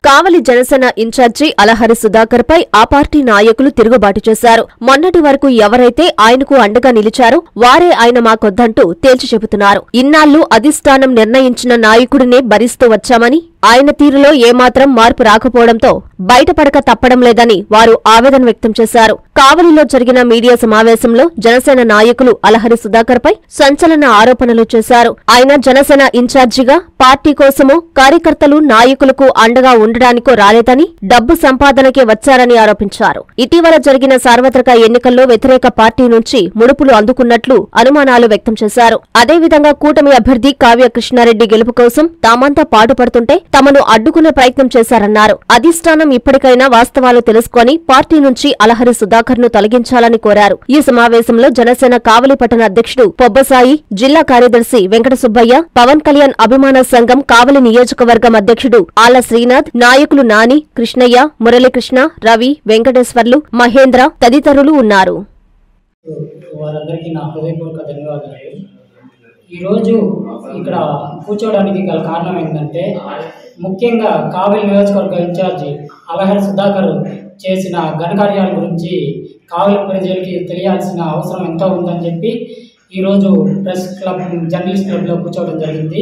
కావలి Janasena in charge Alahari Sudhakar పై ఆ party నాయకులు తిరుగుబాటు చేశారు మొన్నటి వరకు ఎవరైతే ఆయనకు అండగా నిలిచారో వారే ఆయన మాకొద్దంటూ తేల్చి చెబుతున్నారు ఇన్నాళ్లు అధిష్టానం నిర్ణయించిన నాయకుడినే భరిస్తూ వచ్చామని ఆయన తీరులో ఏమాత్రం మార్పు రాకపోవడంతో బయటపడక తప్పడం లేదని వారు ఆవేదన వ్యక్తం చేశారు కావలిలో జరిగిన మీడియా సమావేశంలో జనసేన నాయకులు అలహరి సుధాకర్ పై సంచలన ఆరోపణలు చేశారు ఆయన జనసేన ఇన్ఛార్జిగా పార్టీ కోసమో కార్యకర్తలు నాయకులకు అండగా ఉండడానికో రాలేదని డబ్బు సంపాదనకే వచ్చారని ఆరోపించారు ఇటీవల జరిగిన సార్వత్రిక ఎన్నికల్లో వ్యతిరేక పార్టీ నుంచి ముడుపులు అందుకున్నట్లు అనుమానాలు వ్యక్తం చేశారు అదేవిధంగా కూటమి అభ్యర్థి కావ్య కృష్ణారెడ్డి గెలుపు కోసం తామంతా పాటుపడుతుంటే తమను అడ్డుకునే ప్రయత్నం చేశారన్నారు అధిష్టానం ఇప్పటికైనా వాస్తవాలు తెలుసుకొని పార్టీ నుంచి అలహరి సుధాకర్ ను తొలగించాలని కోరారు ఈ సమావేశంలో జనసేన కావలి పట్టణ అధ్యక్షుడు పొబ్బసాయి జిల్లా కార్యదర్శి వెంకట సుబ్బయ్య పవన్ కళ్యాణ్ అభిమాన సంఘం కావలి నియోజకవర్గం అధ్యక్షుడు ఆళ్ల శ్రీనాథ్ నాయకులు నాని కృష్ణయ్య మురళీకృష్ణ రవి వెంకటేశ్వర్లు మహేంద్ర తదితరులు ఉన్నారు వారందరికీ నా హృదయపూర్వక ధన్యవాదాలు ఈరోజు ఇక్కడ కూర్చోవడానికి గల కారణం ఏంటంటే ముఖ్యంగా కావలి నియోజకవర్గ ఇన్ఛార్జి అలహరి సుధాకర్ చేసిన ఘనకార్యాల గురించి కావలి ప్రజలకి తెలియాల్సిన అవసరం ఎంతో ఉందని చెప్పి ఈరోజు ప్రెస్ క్లబ్ జర్నలిస్ట్ క్లబ్లో కూర్చోవడం జరిగింది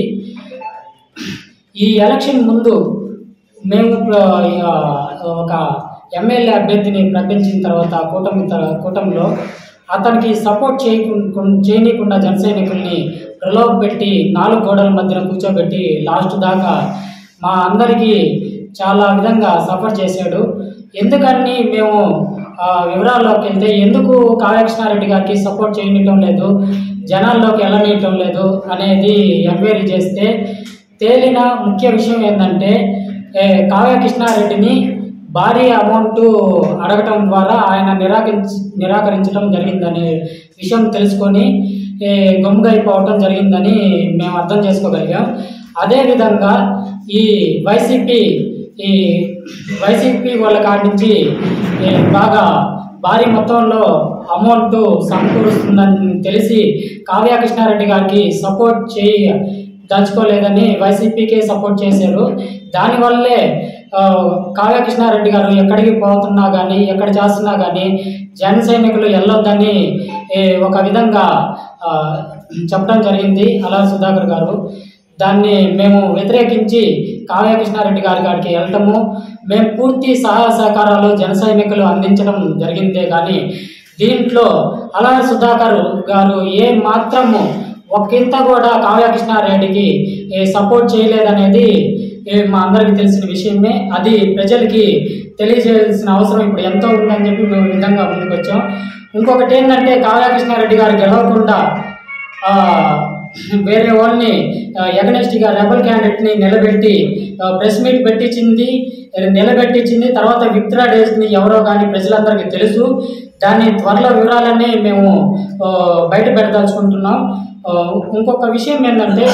ఈ ఎలక్షన్ ముందు మేము ఇప్పుడు, ఆ, ఒక ఎమ్మెల్యే అభ్యర్థిని ప్రకటించిన తర్వాత కూటమి త- కూటమిలో అతనికి సపోర్ట్ చేయకుండా చేయనీయకుండా జన సైనికుల్ని ప్రలోభ పెట్టి నాలుగు గోడల మధ్యన కూర్చోబెట్టి లాస్ట్ దాకా మా అందరికీ చాలా విధంగా సఫర్ చేశాడు ఎందుకని మేము ఆ, వివరాల్లోకి వెళ్తే ఎందుకు కావ్యకృష్ణారెడ్డి గారికి సపోర్ట్ చేయనియటం లేదు జనాల్లోకి వెళ్ళనీయటం లేదు అనేది ఎంక్వైరీ చేస్తే తేలిన ముఖ్య విషయం ఏంటంటే ఏ, కావ్య కృష్ణారెడ్డిని భారీ అమౌంట్ అడగటం ద్వారా ఆయన నిరాకరించి నిరాకరించడం జరిగిందనే విషయం తెలుసుకొని ఏ, గమ్ముగైపోవటం జరిగిందని మేము అర్థం చేసుకోగలిగాం అదేవిధంగా ఈ వైసీపీ ఈ వైసీపీ వాళ్ళ కాడి నుంచి ఏ, బాగా భారీ మొత్తంలో అమౌంట్ సమకూరుస్తుందని తెలిసి కావ్య కృష్ణారెడ్డి గారికి సపోర్ట్ చేయ దలుచుకోలేదని వైసీపీకే సపోర్ట్ చేశారు దానివల్లే ఆ, కావ్య కృష్ణారెడ్డి గారు ఎక్కడికి పోతున్నా కానీ ఎక్కడ చేస్తున్నా కానీ జన సైనికులు వెళ్ళొద్దని ఏ, ఒక విధంగా ఆ, చెప్పడం జరిగింది అలా సుధాకర్ గారు దాన్ని మేము వ్యతిరేకించి కావ్య కృష్ణారెడ్డి గారి గారికి వెళ్ళటము మేము పూర్తి సహాయ సహకారాలు జన సైనికులు అందించడం జరిగిందే కానీ దీంట్లో అలా సుధాకర్ గారు ఏ మాత్రము ఒకంత కూడా కావ్య కృష్ణారెడ్డికి ఏ, సపోర్ట్ చేయలేదనేది ఏ, మా అందరికీ తెలిసిన విషయమే అది ప్రజలకి తెలియజేయాల్సిన అవసరం ఇప్పుడు ఎంతో ఉందని చెప్పి మేము ఈ విధంగా ముందుకు వచ్చాం ఇంకొకటి ఏంటంటే కావ్య కృష్ణారెడ్డి గారు గెలవకుండా ఆ, వేరే వాళ్ళని ఎగనెస్ట్గా రెబల్ క్యాండిడేట్ని నిలబెట్టి ఆ, ప్రెస్ మీట్ పెట్టించింది నిలబెట్టించింది తర్వాత విత్డ్రా డేస్ని ఎవరో కానీ ప్రజలందరికీ తెలుసు దాని త్వరలో వివరాలన్నీ మేము ఆ, బయట పెడదలుచుకుంటున్నాం ఆ, ఇంకొక విషయం ఏంటంటే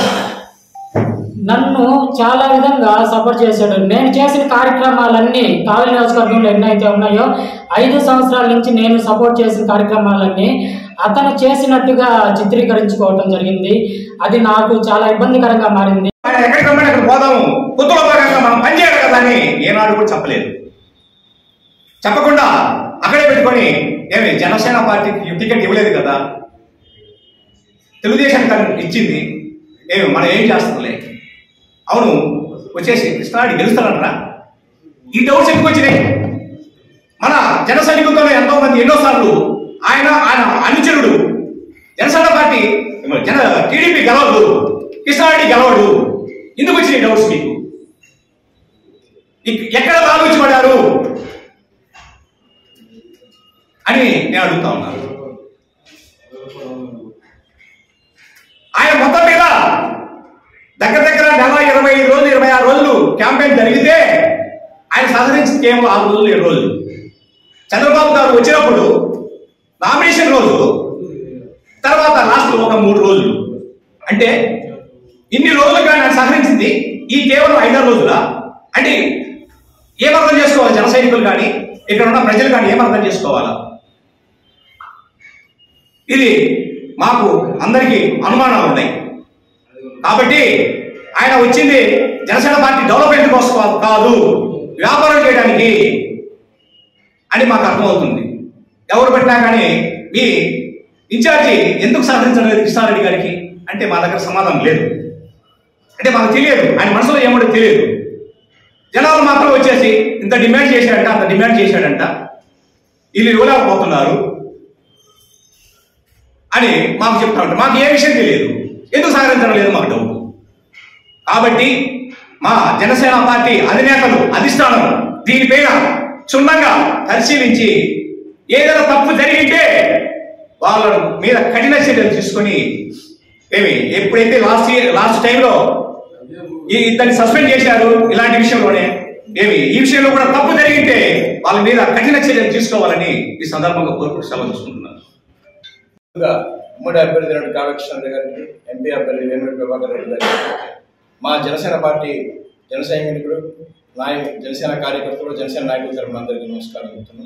నన్ను చాలా విధంగా సపోర్ట్ చేశాడు నేను చేసిన కార్యక్రమాలన్నీ కావలి నియోజకవర్గంలో ఎన్నైతే ఉన్నాయో ఐదు సంవత్సరాల నుంచి నేను సపోర్ట్ చేసిన కార్యక్రమాలన్నీ అతను చేసినట్టుగా చిత్రీకరించుకోవటం జరిగింది అది నాకు చాలా ఇబ్బందికరంగా మారింది ఆయన ఎక్కడికి రమ్మని అక్కడ పోదాము పొత్తులో భాగంగా మనం పనిచేయాలి కదా అని ఏనాడు కూడా చెప్పలేదు చెప్పకుండా అక్కడే పెట్టుకొని ఏమి జనసేన పార్టీకి టికెట్ ఇవ్వలేదు కదా తెలుగుదేశం కనుక ఇచ్చింది ఏమి మనం ఏం చేస్తుందిలే అవును వచ్చేసి కృష్ణారెడ్డి గెలుస్తాడంటరా ఈ డౌట్స్ ఎందుకు వచ్చినాయి మన జన సైనికులతో ఎంతో మంది ఎన్నోసార్లు ఆయన ఆయన అనుచరుడు జనసేన పార్టీ జన టీడీపీ గెలవదు కృష్ణారెడ్డి గెలవడు ఎందుకు వచ్చినాయి డౌట్స్ మీకు ఇక్- ఎక్కడ ఆలోచించబడ్డారు అని నేను అడుగుతా ఉన్నాను ఆయన మొత్తం మీద దగ్గర దగ్గర నెల ఇరవై ఐదు రోజులు ఇరవై ఆరు రోజులు క్యాంపెయిన్ జరిగితే ఆయన సహకరించింది కేవలం ఆరు రోజులు ఏడు రోజులు చంద్రబాబు గారు వచ్చినప్పుడు నామినేషన్ రోజు తర్వాత లాస్ట్ ఒక మూడు రోజులు అంటే ఇన్ని రోజులుగా ఆయన సహకరించింది ఈ కేవలం ఐదారు రోజుల అంటే ఏమర్థం చేసుకోవాలి జన సైనికులు కానీ ఇక్కడ ఉన్న ప్రజలు కానీ ఏమర్థం చేసుకోవాలా ఇది మాకు అందరికీ అనుమానాలు ఉన్నాయి కాబట్టి ఆయన వచ్చింది జనసేన పార్టీ డెవలప్మెంట్ కోసం కాదు వ్యాపారం చేయడానికి అని మాకు అర్థమవుతుంది ఎవరు పెట్టినా కానీ మీ ఇన్ఛార్జి ఎందుకు సహకరించలేదు కృష్ణారెడ్డి గారికి అంటే మా దగ్గర సమాధానం లేదు అంటే మాకు తెలియదు ఆయన మనసులో ఏమో తెలియదు జనాలు మాత్రం వచ్చేసి ఇంత డిమాండ్ చేశాడంట అంత డిమాండ్ చేశాడంట వీళ్ళు ఇవ్వలేకపోతున్నారు అని మాకు చెప్తా ఉంటారు మాకు ఏ విషయం తెలియదు ఎందుకు సహకరించడం లేదు మాకు డౌట్ కాబట్టి మా జనసేన పార్టీ అధినేతలు అధిష్టానం దీనిపైన క్షుణ్ణంగా పరిశీలించి ఏదైనా తప్పు జరిగింటే వాళ్ళ మీద కఠిన చర్యలు తీసుకొని ఏమి ఎప్పుడైతే లాస్ట్ ఇయర్ లాస్ట్ టైంలో ఈ ఇద్దరిని సస్పెండ్ చేశారు ఇలాంటి విషయంలోనే ఏమి ఈ విషయంలో కూడా తప్పు జరిగితే వాళ్ళ మీద కఠిన చర్యలు తీసుకోవాలని ఈ సందర్భంగా కోరుకుంటూ సెలవు తీసుకుంటున్నాను ముందుగా ఉమ్మడి అభ్యర్థి అయినటువంటి కాళకృష్ణ గారికి ఎంపీ అభ్యర్థి వేమిరెడ్డి ప్రభాకర్ రెడ్డి గారికి మా జనసేన పార్టీ జన సైనికులు నాయ జనసేన కార్యకర్తలు జనసేన నాయకుల తరపున అందరికీ నమస్కారం చెప్తున్నాను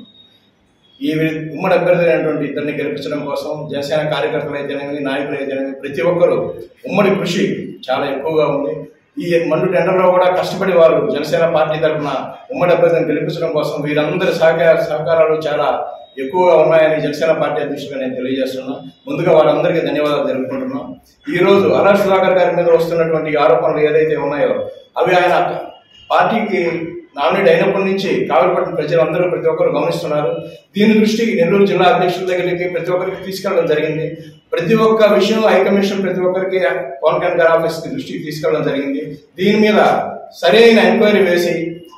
ఈ వి- ఉమ్మడి అభ్యర్థి అయినటువంటి ఇద్దరిని గెలిపించడం కోసం జనసేన కార్యకర్తలు అయితేనేమి నాయకులు అయితేనేమి ప్రతి ఒక్కరూ ఉమ్మడి కృషి చాలా ఎక్కువగా ఉంది ఈ మండు టెండర్లో కూడా కష్టపడి వారు జనసేన పార్టీ తరఫున ఉమ్మడి అభ్యర్థిని గెలిపించడం కోసం వీరందరి సహకార సహకారాలు చాలా ఎక్కువగా ఉన్నాయని జనసేన పార్టీ అధ్యక్షుడిగా నేను తెలియజేస్తున్నా ముందుగా వారందరికీ ధన్యవాదాలు తెలుపుకుంటున్నాం ఈ రోజు అలార్ సుధాకర్ గారి మీద వస్తున్నటువంటి ఈ ఆరోపణలు ఏదైతే ఉన్నాయో అవి ఆయన పార్టీకి నామినేట్ అయినప్పటి నుంచి కావలపట్టిన ప్రజలందరూ ప్రతి ఒక్కరు గమనిస్తున్నారు దీని దృష్టికి నెల్లూరు జిల్లా అధ్యక్షుల దగ్గరికి ప్రతి ఒక్కరికి తీసుకెళ్ళడం జరిగింది ప్రతి ఒక్క విషయం హైకమిషన్ ప్రతి ఒక్కరికి పవన్ కళ్యాణ్ గారి ఆఫీస్కి దృష్టికి తీసుకెళ్ళడం జరిగింది దీని మీద సరైన ఎంక్వైరీ వేసి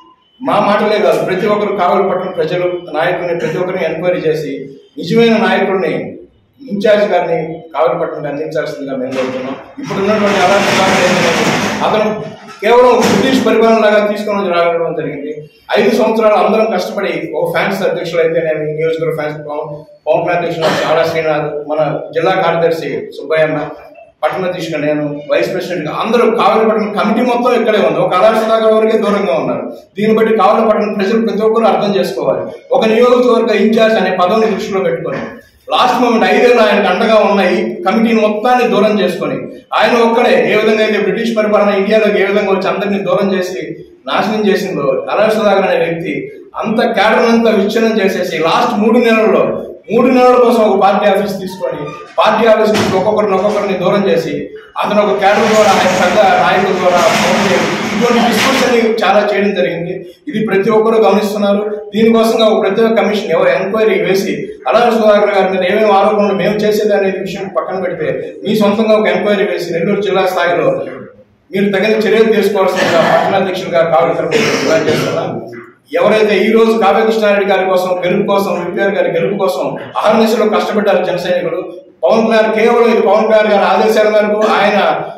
మా మాటలే కాదు ప్రతి ఒక్కరు కావలపట్టిన ప్రజలు నాయకుల్ని ప్రతి ఒక్కరిని ఎంక్వైరీ చేసి నిజమైన నాయకుడిని ఇన్ఛార్జ్ గారిని కావలపట్నంకి అందించాల్సిందిగా మేము కోరుతున్నాం ఇప్పుడు ఉన్నటువంటి అలాంటి వాళ్ళు ఏంటంటే అతను కేవలం బ్రిటిష్ పరిపాలన లాగా తీసుకొని రావడం జరిగింది ఐదు సంవత్సరాలు అందరం కష్టపడి ఓ ఫ్యాన్స్ అధ్యక్షులు అయితే నేను నియోజకవర్గ ఫ్యాన్స్ పవన్ పవన్ కళ్యాణ్ అధ్యక్షులు చాలా శ్రీనాథ్ మన జిల్లా కార్యదర్శి సుబ్బయ్యన్న పట్టణ అధ్యక్షుడు నేను వైస్ ప్రెసిడెంట్ గా అందరూ కావలపట్నం కమిటీ మొత్తం ఇక్కడే ఉంది ఒక ఆదర్శ దాకా వరకే దూరంగా ఉన్నారు దీన్ని బట్టి కావలపట్నం ప్రజలు ప్రతి ఒక్కరు అర్థం చేసుకోవాలి ఒక నియోజకవర్గ ఇన్ఛార్జ్ అనే పదవిని దృష్టిలో పెట్టుకొని లాస్ట్ మూమెంట్ ఐదేళ్ళు ఆయనకు అండగా ఉన్నాయి కమిటీని మొత్తాన్ని దూరం చేసుకొని ఆయన ఒక్కడే ఏ విధంగా అయితే బ్రిటిష్ పరిపాలన ఇండియాలోకి ఏ విధంగా వచ్చి అందరినీ దూరం చేసి నాశనం చేసిందో అలార్ సుధాకర్ అనే వ్యక్తి అంత క్యాడర్ అంతా విచ్ఛిన్నం చేసేసి లాస్ట్ మూడు నెలల్లో మూడు నెలల కోసం ఒక పార్టీ ఆఫీస్ తీసుకొని పార్టీ ఆఫీస్ నుంచి ఒక్కొక్కరిని ఒక్కొక్కరిని దూరం చేసి అతను ఒక క్యాడర్ ద్వారా ఆయన పెద్ద నాయకుల ద్వారా ఫోన్ చేసి ఇటువంటి డిస్కషన్ చాలా చేయడం జరిగింది ఇది ప్రతి ఒక్కరు గమనిస్తున్నారు దీనికోసంగా ఒక ప్రత్యేక కమిషన్ ఎవరు ఎంక్వైరీ వేసి అలాగే సుధాకర్ గారి మీద ఏమేమి ఆరోపణలు మేము చేసేది అనే విషయం పక్కన పెడితే మీ సొంతంగా ఒక ఎంక్వైరీ వేసి నెల్లూరు జిల్లా స్థాయిలో మీరు తగిన చర్యలు తీసుకోవాల్సిందిగా పట్టణ అధ్యక్షులుగా కావాలి డిమాండ్ చేస్తున్నాం ఎవరైతే ఈ రోజు కావ్య కృష్ణారెడ్డి గారి కోసం గెలుపు కోసం విపిఆర్ గారి గెలుపు కోసం అహర్నిశలో కష్టపడ్డారు జన సైనికులు పవన్ కళ్యాణ్ కేవలం ఇది పవన్ కళ్యాణ్ గారి ఆదేశాల మేరకు ఆయన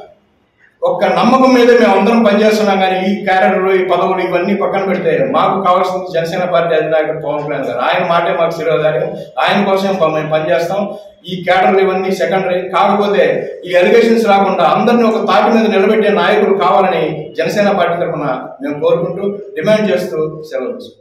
ఒక్క నమ్మకం మీద మేము అందరం పనిచేస్తున్నాం కానీ ఈ క్యారెక్టర్లు ఈ పదవులు ఇవన్నీ పక్కన పెడితే మాకు కావాల్సింది జనసేన పార్టీ అధినాయకుడు పవన్ కళ్యాణ్ గారు ఆయన మాటే మాకు శిరోధార్యం ఆయన కోసం ప- మేము పనిచేస్తాం ఈ క్యాడర్లు ఇవన్నీ సెకండరీ కాకపోతే ఈ అలిగేషన్స్ రాకుండా అందరినీ ఒక తాటి మీద నిలబెట్టే నాయకుడు కావాలని జనసేన పార్టీ తరఫున మేము కోరుకుంటూ డిమాండ్ చేస్తూ సెలవు తీసుకుంటాం.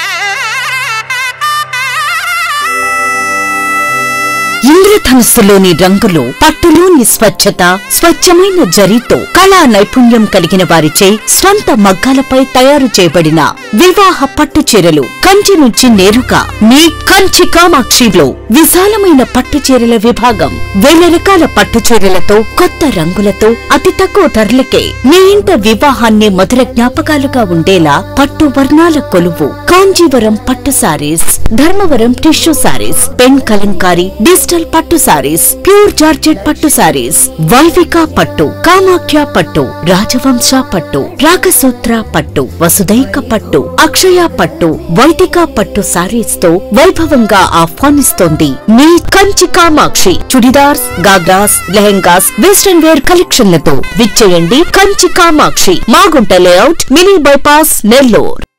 ఇంద్రధనుస్సులోని రంగులు పట్టులోని స్వచ్ఛత స్వచ్ఛమైన జరీతో కళా నైపుణ్యం కలిగిన వారిచే స్వంత మగ్గాలపై తయారు చేయబడిన వివాహ పట్టు చీరలు కంచి నుంచి నేరుగా మీ కంచి కామాక్షిలో విశాలమైన పట్టు చీరల విభాగం వేల రకాల పట్టు చీరలతో కొత్త రంగులతో అతి తక్కువ ధరలకే మీ ఇంట వివాహాన్ని మధుర జ్ఞాపకాలుగా ఉండేలా పట్టు వర్ణాల కొలువు కాంజీవరం పట్టు saris Dharmavaram tissue saris pen Kalamkari digital పట్టు సారీస్ ప్యూర్ జార్జెట్ పట్టు సారీస్ వైవిక పట్టు కామాఖ్య పట్టు రాజవంశ పట్టు రాగసూత్ర పట్టు వసుదైక పట్టు అక్షయ పట్టు వైదిక పట్టు సారీస్ తో వైభవంగా ఆహ్వానిస్తోంది మీ కంచి కామాక్షి చుడిదార్స్ గాగ్రాస్ లెహెంగాస్ వెస్టర్న్ వేర్ కలెక్షన్లతో విచ్చేయండి Kanchi Kamakshi Magunta layout mini bypass Nellore